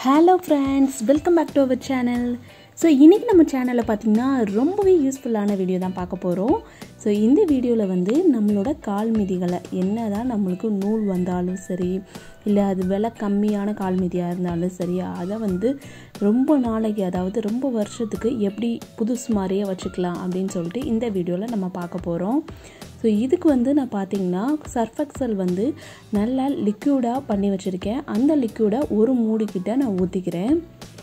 hello friends welcome back to our channel so இன்றைக்கி நம்ம சேனலில் பார்த்திங்கன்னா ரொம்பவே யூஸ்ஃபுல்லான வீடியோ தான் பார்க்க போகிறோம் ஸோ இந்த வீடியோவில் வந்து நம்மளோட கால் மிதிகளை என்ன தான் நம்மளுக்கு நூல் வந்தாலும் சரி இல்லை அது விலை கம்மியான கால் மிதியாக இருந்தாலும் சரி அதை வந்து ரொம்ப நாளைக்கு அதாவது ரொம்ப வருஷத்துக்கு எப்படி புதுசு மாதிரியே வச்சுக்கலாம் அப்படின்னு சொல்லிட்டு இந்த வீடியோவில் நம்ம பார்க்க போகிறோம் ஸோ இதுக்கு வந்து நான் பார்த்தீங்கன்னா சர்ஃபெக்சல் வந்து நல்லா லிக்யூடாக பண்ணி வச்சுருக்கேன் அந்த லிக்யூடை ஒரு மூடிக்கிட்ட நான் ஊற்றிக்கிறேன்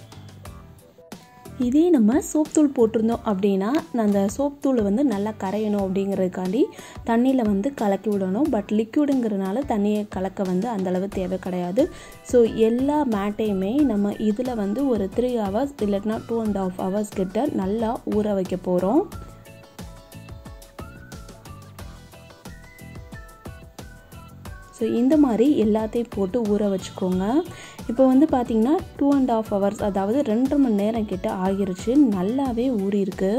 இதே நம்ம சோப் தூள் போட்டிருந்தோம் அப்படின்னா அந்த சோப் தூளை வந்து நல்லா கரையணும் அப்படிங்கிறதுக்காண்டி தண்ணியில் வந்து கலக்கி விடணும் பட் லிக்யூடுங்கிறனால தண்ணியை கலக்க வந்து அந்தளவு தேவை கிடையாது ஸோ எல்லா மேட்டையுமே நம்ம இதில் வந்து ஒரு த்ரீ ஹவர்ஸ் இல்லைன்னா டூ அண்ட் ஆஃப் ஹவர்ஸ் கிட்ட நல்லா ஊற வைக்க போகிறோம் ஸோ இந்த மாதிரி எல்லாத்தையும் போட்டு ஊற வச்சுக்கோங்க இப்போ வந்து பார்த்திங்கன்னா டூ அண்ட் ஆஃப் ஹவர்ஸ் அதாவது ரெண்டு மணி நேரம் கிட்ட ஆகிருச்சு நல்லாவே ஊறியிருக்கு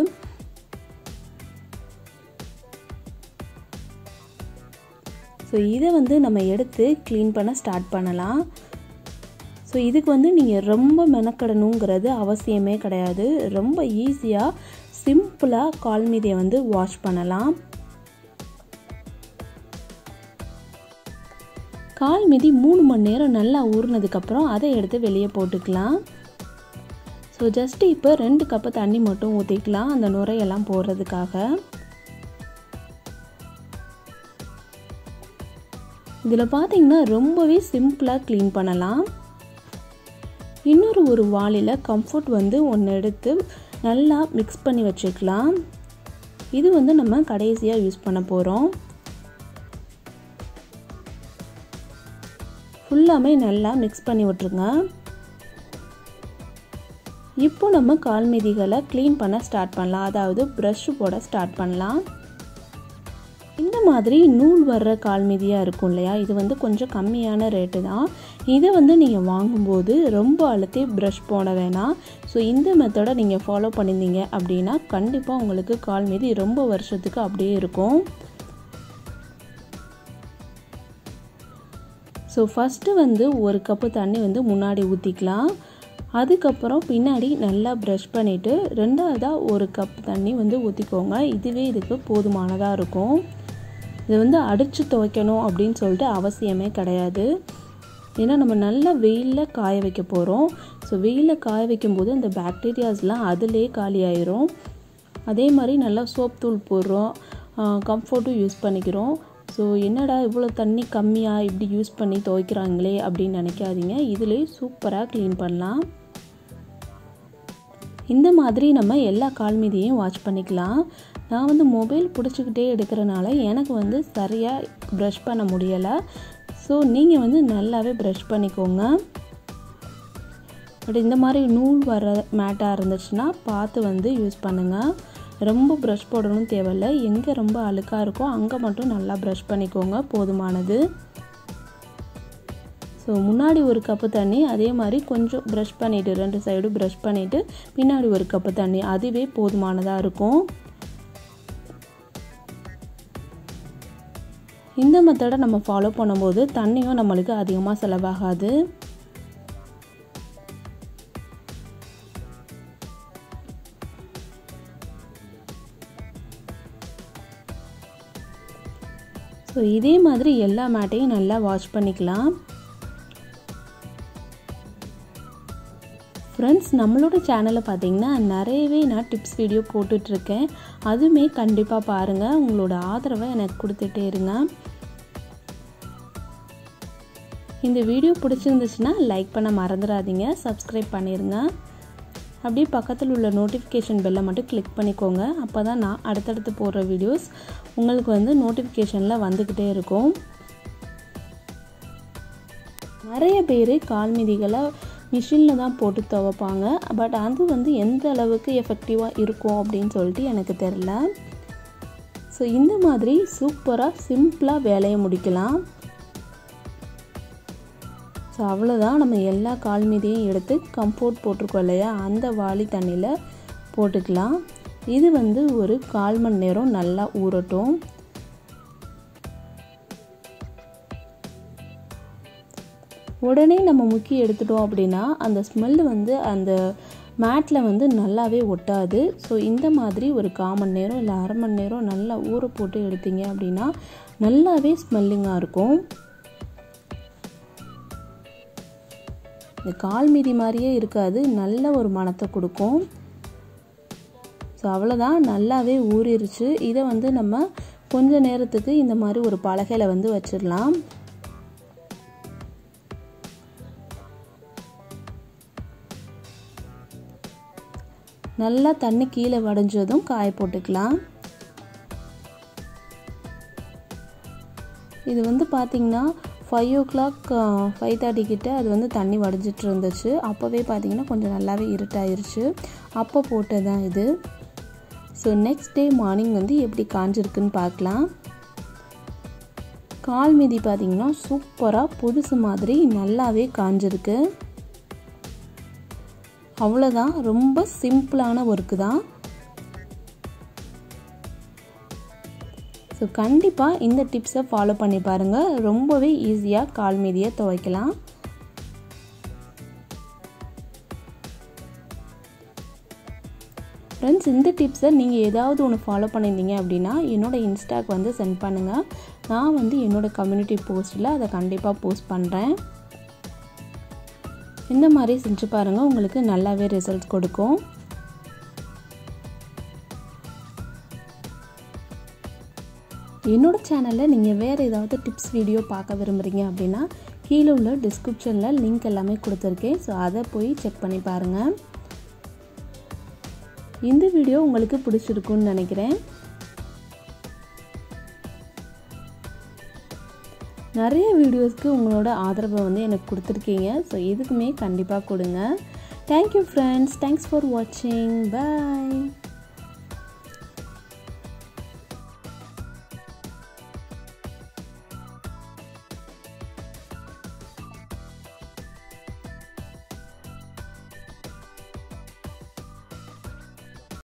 ஸோ இதை வந்து நம்ம எடுத்து க்ளீன் பண்ண ஸ்டார்ட் பண்ணலாம் ஸோ இதுக்கு வந்து நீங்கள் ரொம்ப மெனக்கடணுங்கிறது அவசியமே கிடையாது ரொம்ப ஈஸியாக சிம்பிளாக கால் மீதியை வந்து வாஷ் பண்ணலாம் கால் மிதி மூணு மணி நேரம் நல்லா ஊறினதுக்கப்புறம் அதை எடுத்து வெளியே போட்டுக்கலாம் ஸோ ஜஸ்ட் இப்போ ரெண்டு கப்பு தண்ணி மட்டும் ஊற்றிக்கலாம் அந்த நுரையெல்லாம் போடுறதுக்காக இதில் பார்த்தீங்கன்னா ரொம்பவே சிம்பிளாக க்ளீன் பண்ணலாம் இன்னொரு ஒரு வாளியில் கம்ஃபர்ட் வந்து ஒன்று எடுத்து நல்லா மிக்ஸ் பண்ணி வச்சுக்கலாம் இது வந்து நம்ம கடைசியாக யூஸ் பண்ண போகிறோம் ஃபுல்லாமே நல்லா மிக்ஸ் பண்ணி விட்ருங்க இப்போ நம்ம கால் மிதிகளை க்ளீன் பண்ண ஸ்டார்ட் பண்ணலாம் அதாவது ப்ரஷ் போட ஸ்டார்ட் பண்ணலாம் இந்த மாதிரி நூல் வர்ற கால் மிதியாக இருக்கும் இல்லையா இது வந்து கொஞ்சம் கம்மியான ரேட்டு தான் இதை வந்து நீங்கள் வாங்கும்போது ரொம்ப அழுத்தி ப்ரஷ் போட வேணாம் ஸோ இந்த மெத்தடை நீங்கள் ஃபாலோ பண்ணியிருந்தீங்க அப்படின்னா கண்டிப்பாக உங்களுக்கு கால் மிதி ரொம்ப வருஷத்துக்கு அப்படியே இருக்கும் ஸோ ஃபஸ்ட்டு வந்து ஒரு கப்பு தண்ணி வந்து முன்னாடி ஊற்றிக்கலாம் அதுக்கப்புறம் பின்னாடி நல்லா ப்ரஷ் பண்ணிவிட்டு ரெண்டாவதாக ஒரு கப் தண்ணி வந்து ஊற்றிக்கோங்க இதுவே இதுக்கு போதுமானதாக இருக்கும் இது வந்து அடித்து துவைக்கணும் அப்படின்னு சொல்லிட்டு அவசியமே கிடையாது ஏன்னா நம்ம நல்லா வெயிலில் காய வைக்க போகிறோம் ஸோ வெயிலில் காய வைக்கும்போது அந்த பாக்டீரியாஸ்லாம் அதிலே காலி ஆயிரும் அதே மாதிரி நல்லா சோப் தூள் போடுறோம் கம்ஃபர்ட்டும் யூஸ் பண்ணிக்கிறோம் ஸோ என்னடா இவ்வளோ தண்ணி கம்மியாக இப்படி யூஸ் பண்ணி துவைக்கிறாங்களே அப்படின்னு நினைக்காதீங்க இதிலே சூப்பராக க்ளீன் பண்ணலாம் இந்த மாதிரி நம்ம எல்லா கால் மீதியையும் வாஷ் பண்ணிக்கலாம் நான் வந்து மொபைல் பிடிச்சிக்கிட்டே எடுக்கிறனால எனக்கு வந்து சரியாக ப்ரஷ் பண்ண முடியலை ஸோ நீங்கள் வந்து நல்லாவே ப்ரஷ் பண்ணிக்கோங்க பட் இந்த மாதிரி நூல் வர மேட்டாக இருந்துச்சுன்னா பார்த்து வந்து யூஸ் பண்ணுங்கள் ரொம்ப ப்ரஷ் போடணும் தேவையில்ல எங்கே ரொம்ப அழுக்காக இருக்கோ அங்கே மட்டும் நல்லா ப்ரஷ் பண்ணிக்கோங்க போதுமானது ஸோ முன்னாடி ஒரு கப்பு தண்ணி அதே மாதிரி கொஞ்சம் ப்ரஷ் பண்ணிவிட்டு ரெண்டு சைடும் ப்ரஷ் பண்ணிவிட்டு பின்னாடி ஒரு கப்பு தண்ணி அதுவே போதுமானதாக இருக்கும் இந்த மெத்தடை நம்ம ஃபாலோ பண்ணும்போது தண்ணியும் நம்மளுக்கு அதிகமாக செலவாகாது ஸோ இதே மாதிரி எல்லா மேட்டையும் நல்லா வாஷ் பண்ணிக்கலாம் ஃப்ரெண்ட்ஸ் நம்மளோட சேனலை பார்த்தீங்கன்னா நிறையவே நான் டிப்ஸ் வீடியோ போட்டுட்ருக்கேன் அதுவுமே கண்டிப்பாக பாருங்கள் உங்களோட ஆதரவை எனக்கு கொடுத்துட்டே இருங்க இந்த வீடியோ பிடிச்சிருந்துச்சுன்னா லைக் பண்ண மறந்துடாதீங்க சப்ஸ்கிரைப் பண்ணிடுங்க அப்படியே பக்கத்தில் உள்ள நோட்டிஃபிகேஷன் பெல்லை மட்டும் கிளிக் பண்ணிக்கோங்க அப்போ தான் நான் அடுத்தடுத்து போடுற வீடியோஸ் உங்களுக்கு வந்து நோட்டிஃபிகேஷனில் வந்துக்கிட்டே இருக்கும் நிறைய பேர் கால் மிதிகளை மிஷினில் தான் போட்டு துவைப்பாங்க பட் அது வந்து எந்த அளவுக்கு எஃபெக்டிவாக இருக்கும் அப்படின்னு சொல்லிட்டு எனக்கு தெரில ஸோ இந்த மாதிரி சூப்பராக சிம்பிளாக வேலையை முடிக்கலாம் ஸோ அவ்வளோதான் நம்ம எல்லா கால் மீதியும் எடுத்து கம்ஃபோர்ட் போட்டிருக்கோம் இல்லையா அந்த வாளி தண்ணியில் போட்டுக்கலாம் இது வந்து ஒரு கால் மணி நேரம் நல்லா ஊறட்டும் உடனே நம்ம முக்கி எடுத்துட்டோம் அப்படின்னா அந்த ஸ்மெல் வந்து அந்த மேட்டில் வந்து நல்லாவே ஒட்டாது ஸோ இந்த மாதிரி ஒரு கால் மணி நேரம் இல்லை அரை மணி நேரம் நல்லா ஊற போட்டு எடுத்தீங்க அப்படின்னா நல்லாவே ஸ்மெல்லிங்காக இருக்கும் இந்த கால் மீதி மாதிரியே இருக்காது நல்ல ஒரு மணத்தை கொடுக்கும் ஸோ அவ்வளோதான் நல்லாவே ஊறிடுச்சு இதை வந்து நம்ம கொஞ்ச நேரத்துக்கு இந்த மாதிரி ஒரு பலகையில் வந்து வச்சிடலாம் நல்லா தண்ணி கீழே வடைஞ்சதும் காய போட்டுக்கலாம் இது வந்து பார்த்திங்கன்னா five o'clock five thirty கிட்ட அது வந்து தண்ணி வடிஞ்சிட்டு இருந்துச்சு அப்போவே பார்த்திங்கன்னா கொஞ்சம் நல்லாவே இருட்டாயிருச்சு அப்போ போட்டது தான் இது ஸோ நெக்ஸ்ட் டே மார்னிங் வந்து எப்படி காஞ்சிருக்குன்னு பார்க்கலாம் கால் மீதி பார்த்திங்கன்னா சூப்பராக புதுசு மாதிரி நல்லாவே காஞ்சிருக்கு அவ்வளோதான் ரொம்ப சிம்பிளான ஒர்க்கு தான் ஸோ கண்டிப்பாக இந்த டிப்ஸை ஃபாலோ பண்ணி பாருங்கள் ரொம்பவே ஈஸியாக கால் மீதியை துவைக்கலாம் ஃப்ரெண்ட்ஸ் இந்த டிப்ஸை நீங்கள் ஏதாவது ஒன்று ஃபாலோ பண்ணியிருந்தீங்க அப்படின்னா என்னோடய இன்ஸ்டாக்கு வந்து சென்ட் பண்ணுங்கள் நான் வந்து என்னோடய கம்யூனிட்டி போஸ்ட்டில் அதை கண்டிப்பாக போஸ்ட் பண்ணுறேன் இந்த மாதிரி செஞ்சு பாருங்கள் உங்களுக்கு நல்லாவே ரிசல்ட் கொடுக்கும் என்னோடய சேனலில் நீங்கள் வேறு ஏதாவது டிப்ஸ் வீடியோ பார்க்க விரும்புகிறீங்க அப்படின்னா கீழே உள்ள டிஸ்கிரிப்ஷனில் லிங்க் எல்லாமே கொடுத்துருக்கேன் ஸோ அதை போய் செக் பண்ணி பாருங்கள் இந்த வீடியோ உங்களுக்கு பிடிச்சிருக்குன்னு நினைக்கிறேன் நிறைய வீடியோஸ்க்கு உங்களோட ஆதரவை வந்து எனக்கு கொடுத்துருக்கீங்க ஸோ இதுக்குமே கண்டிப்பாக கொடுங்க தேங்க்யூ ஃப்ரெண்ட்ஸ் தேங்க்ஸ் ஃபார் வாட்சிங் பாய்